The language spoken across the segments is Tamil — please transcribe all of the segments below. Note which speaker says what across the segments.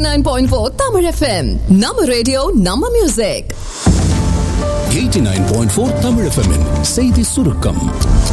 Speaker 1: 89.4 Tamil FM. நம்ம ரேடியோ நம்ம மியூசிக்
Speaker 2: 89.4 தமிழ் FM -இன் செய்தி சுருக்கம்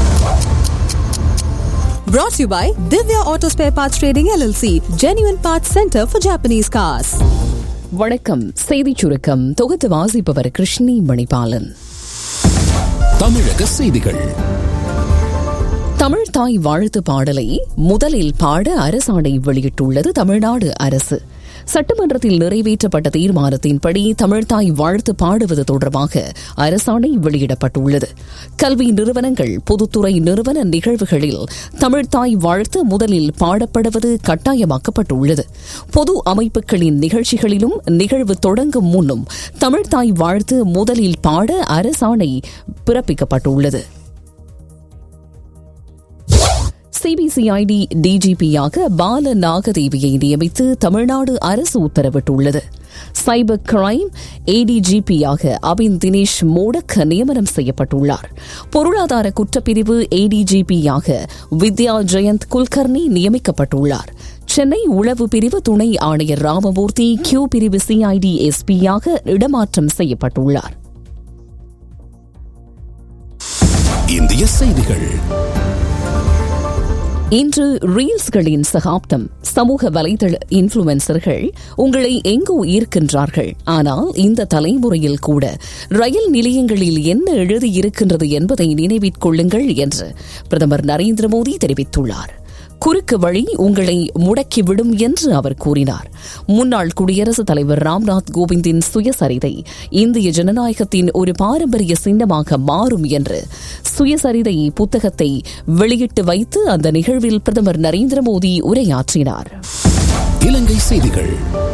Speaker 3: Brought to you by Divya Auto Spare Parts Trading LLC, Genuine Parts Center for Japanese Cars.
Speaker 4: வணக்கம் செய்திச் சுருக்கம் தொகுத்து வாசிப்பவர் கிருஷ்ணி மணிபாலன்
Speaker 2: தமிழக செய்திகள்
Speaker 4: தமிழ் தாய் வாழ்த்து பாடலை முதலில் பாட அரசாணை வெளியிட்டுள்ளது தமிழ்நாடு அரசு சட்டமன்றத்தில் நிறைவேற்றப்பட்ட தீர்மானத்தின்படி தமிழ்தாய் வாழ்த்து பாடுவது தொடர்பாக அரசாணை வெளியிடப்பட்டுள்ளது கல்வி நிறுவனங்கள் பொதுத்துறை நிறுவன நிகழ்வுகளில் தமிழ்தாய் வாழ்த்து முதலில் பாடப்படுவது கட்டாயமாக்கப்பட்டுள்ளது பொது அமைப்புகளின் நிகழ்ச்சிகளிலும் நிகழ்வு தொடங்கும் முன்னும் தமிழ்தாய் வாழ்த்து முதலில் பாட அரசாணை பிறப்பிக்கப்பட்டுள்ளது சிபிசிஐடி டிஜிபியாக பால நாகதேவியை நியமித்து தமிழ்நாடு அரசு உத்தரவிட்டுள்ளது சைபர் கிரைம் ஏடிஜிபியாக அபின் தினேஷ் மோடக் நியமனம் செய்யப்பட்டுள்ளார் பொருளாதார குற்றப்பிரிவு ஏடிஜிபியாக வித்யா ஜெயந்த் குல்கர்னி நியமிக்கப்பட்டுள்ளார் சென்னை உளவு பிரிவு துணை ஆணையர் ராமமூர்த்தி கியூ பிரிவு சிஐடி எஸ்பியாக இடமாற்றம் செய்யப்பட்டுள்ளார்
Speaker 2: இந்திய செய்திகள்
Speaker 4: இன்று ரீல்ஸ்களின் சகாப்தம் சமூக வலைதள இன்ஃபுளுசர்கள் உங்களை எங்கோ ஈர்க்கின்றார்கள் ஆனால் இந்த தலைமுறையில் கூட ரயில் நிலையங்களில் என்ன எழுதியிருக்கின்றது என்பதை நினைவிற்கொள்ளுங்கள் என்று பிரதமர் நரேந்திர மோடி தெரிவித்துள்ளார் குறுக்கு வழி உங்களை முடக்கிவிடும் என்று அவர் கூறினார் முன்னாள் குடியரசுத் தலைவர் ராம்நாத் கோவிந்தின் சுயசரிதை இந்திய ஜனநாயகத்தின் ஒரு பாரம்பரிய சின்னமாக மாறும் என்று சுயசரிதை புத்தகத்தை வெளியிட்டு வைத்து அந்த நிகழ்வில் பிரதமர் நரேந்திர மோடி உரையாற்றினார்
Speaker 2: இலங்கை செய்திகள்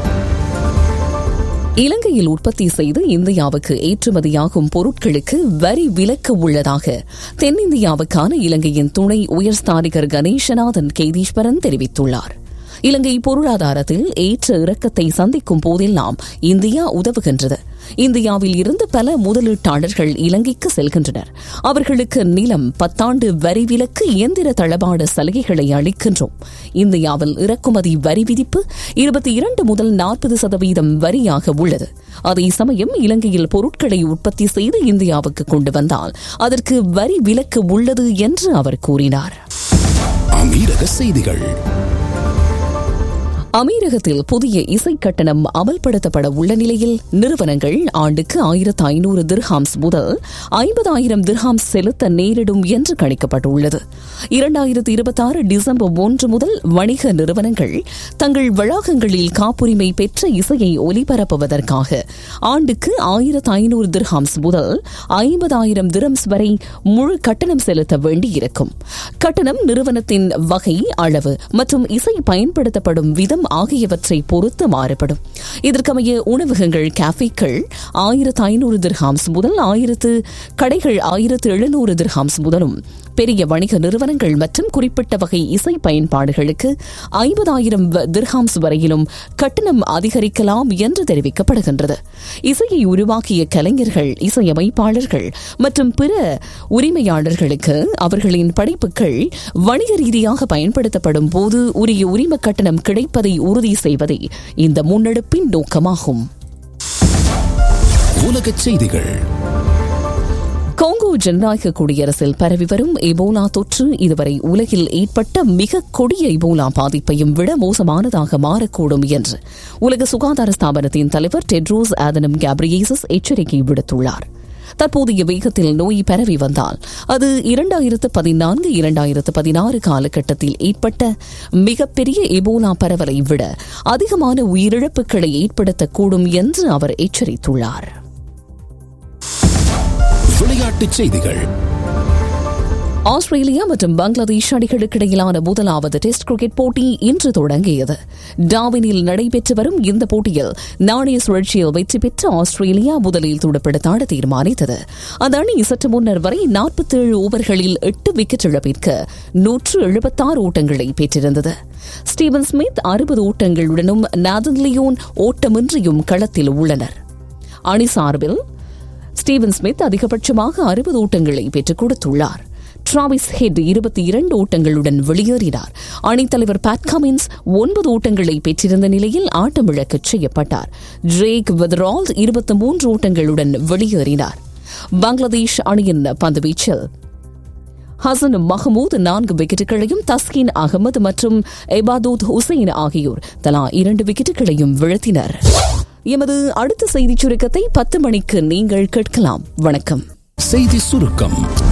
Speaker 4: இலங்கையில் உற்பத்தி செய்து இந்தியாவுக்கு ஏற்றுமதியாகும் பொருட்களுக்கு வரி விலக்கு உள்ளதாக தென்னிந்தியாவுக்கான இலங்கையின் துணை உயர்ஸ்தானிகர் கணேசநாதன் கேதீஸ்வரன் தெரிவித்துள்ளார் இலங்கை பொருளாதாரத்தில் ஏற்ற இறக்கத்தை சந்திக்கும் போதெல்லாம் இந்தியா உதவுகின்றது இந்தியாவில் இருந்து பல முதலீட்டாளர்கள் இலங்கைக்கு செல்கின்றனர் அவர்களுக்கு நிலம் பத்தாண்டு வரி விலக்கு இயந்திர தளபாட சலுகைகளை அளிக்கின்றோம் இந்தியாவில் இறக்குமதி வரி விதிப்பு இருபத்தி இரண்டு முதல் நாற்பது சதவீதம் வரியாக உள்ளது அதே சமயம் இலங்கையில் பொருட்களை உற்பத்தி செய்து இந்தியாவுக்கு கொண்டு வந்தால் அதற்கு வரி விலக்கு உள்ளது என்று அவர் கூறினார்
Speaker 2: அமீரக செய்திகள்
Speaker 4: அமீரகத்தில் புதிய இசை கட்டணம் அமல்படுத்தப்பட உள்ள நிலையில் நிறுவனங்கள் ஆண்டுக்கு ஆயிரத்து ஐநூறு திர்ஹாம்ஸ் முதல் ஐம்பதாயிரம் திர்ஹாம்ஸ் செலுத்த நேரிடும் என்று கணிக்கப்பட்டுள்ளது இரண்டாயிரத்து இருபத்தாறு டிசம்பர் ஒன்று முதல் வணிக நிறுவனங்கள் தங்கள் வளாகங்களில் காப்புரிமை பெற்ற இசையை ஒலிபரப்புவதற்காக ஆண்டுக்கு ஆயிரத்து ஐநூறு திர்ஹாம்ஸ் முதல் ஐம்பதாயிரம் திரம்ஸ் வரை முழு கட்டணம் செலுத்த வேண்டியிருக்கும் கட்டணம் நிறுவனத்தின் வகை அளவு மற்றும் இசை பயன்படுத்தப்படும் விதம் ஆகியவற்றை பொறுத்து மாறுபடும் இதற்கமைய உணவகங்கள் கேஃபேக்கள் ஆயிரத்து ஐநூறு திர்ஹாம்ஸ் முதல் ஆயிரத்து கடைகள் ஆயிரத்து எழுநூறு திர்ஹாம்ஸ் முதலும் பெரிய வணிக நிறுவனங்கள் மற்றும் குறிப்பிட்ட வகை இசை பயன்பாடுகளுக்கு ஐம்பதாயிரம் திர்ஹாம்ஸ் வரையிலும் கட்டணம் அதிகரிக்கலாம் என்று தெரிவிக்கப்படுகின்றது இசையை உருவாக்கிய கலைஞர்கள் இசையமைப்பாளர்கள் மற்றும் பிற உரிமையாளர்களுக்கு அவர்களின் படைப்புகள் வணிக ரீதியாக பயன்படுத்தப்படும் போது உரிய உரிம கட்டணம் கிடைப்பதை உறுதி செய்வதே இந்த முன்னெடுப்பின் நோக்கமாகும்
Speaker 2: உலகச் செய்திகள்
Speaker 4: கோங்கோ ஜனநாயக குடியரசில் பரவி வரும் எபோலா தொற்று இதுவரை உலகில் ஏற்பட்ட மிக கொடிய எபோலா பாதிப்பையும் விட மோசமானதாக மாறக்கூடும் என்று உலக சுகாதார ஸ்தாபனத்தின் தலைவர் டெட்ரோஸ் ஆதனம் கேப்ரியேசஸ் எச்சரிக்கை விடுத்துள்ளார் தற்போதைய வேகத்தில் நோய் பரவி வந்தால் அது இரண்டாயிரத்து பதினான்கு இரண்டாயிரத்து பதினாறு காலகட்டத்தில் ஏற்பட்ட மிகப்பெரிய எபோலா பரவலை விட அதிகமான உயிரிழப்புகளை ஏற்படுத்தக்கூடும் என்று அவர் எச்சரித்துள்ளார்
Speaker 2: விளையாட்டுச் செய்திகள்
Speaker 4: ஆஸ்திரேலியா மற்றும் பங்களாதேஷ் அணிகளுக்கு இடையிலான முதலாவது டெஸ்ட் கிரிக்கெட் போட்டி இன்று தொடங்கியது டாவினில் நடைபெற்று வரும் இந்த போட்டியில் நாணய சுழற்சியில் வெற்றி பெற்ற ஆஸ்திரேலியா முதலில் துடுப்படுத்தாட தீர்மானித்தது அந்த அணி சற்று முன்னர் வரை நாற்பத்தேழு ஓவர்களில் எட்டு விக்கெட் இழப்பிற்கு நூற்று எழுபத்தாறு ஓட்டங்களை பெற்றிருந்தது ஸ்டீவன் ஸ்மித் அறுபது ஓட்டங்களுடனும் நாதன் லியோன் ஓட்டமின்றியும் களத்தில் உள்ளனர் அணி சார்பில் ஸ்டீவன் ஸ்மித் அதிகபட்சமாக அறுபது ஓட்டங்களை பெற்றுக் கொடுத்துள்ளார் டிராவிஸ் ஹெட் இருபத்தி இரண்டு ஓட்டங்களுடன் வெளியேறினார் அணித்தலைவர் பேட் கமின்ஸ் ஒன்பது ஓட்டங்களை பெற்றிருந்த நிலையில் ஆட்டமிழக்கச் செய்யப்பட்டார் ஜேக் வெதரால் இருபத்தி மூன்று ஓட்டங்களுடன் வெளியேறினார் பங்களாதேஷ் அணியின் பந்துவீச்சில் ஹசன் மஹமூத் நான்கு விக்கெட்டுகளையும் தஸ்கின் அகமது மற்றும் எபாதூத் ஹுசைன் ஆகியோர் தலா இரண்டு விக்கெட்டுகளையும் வீழ்த்தினர் எமது அடுத்த செய்திச் சுருக்கத்தை பத்து மணிக்கு நீங்கள் கேட்கலாம் வணக்கம்
Speaker 2: செய்தி சுருக்கம்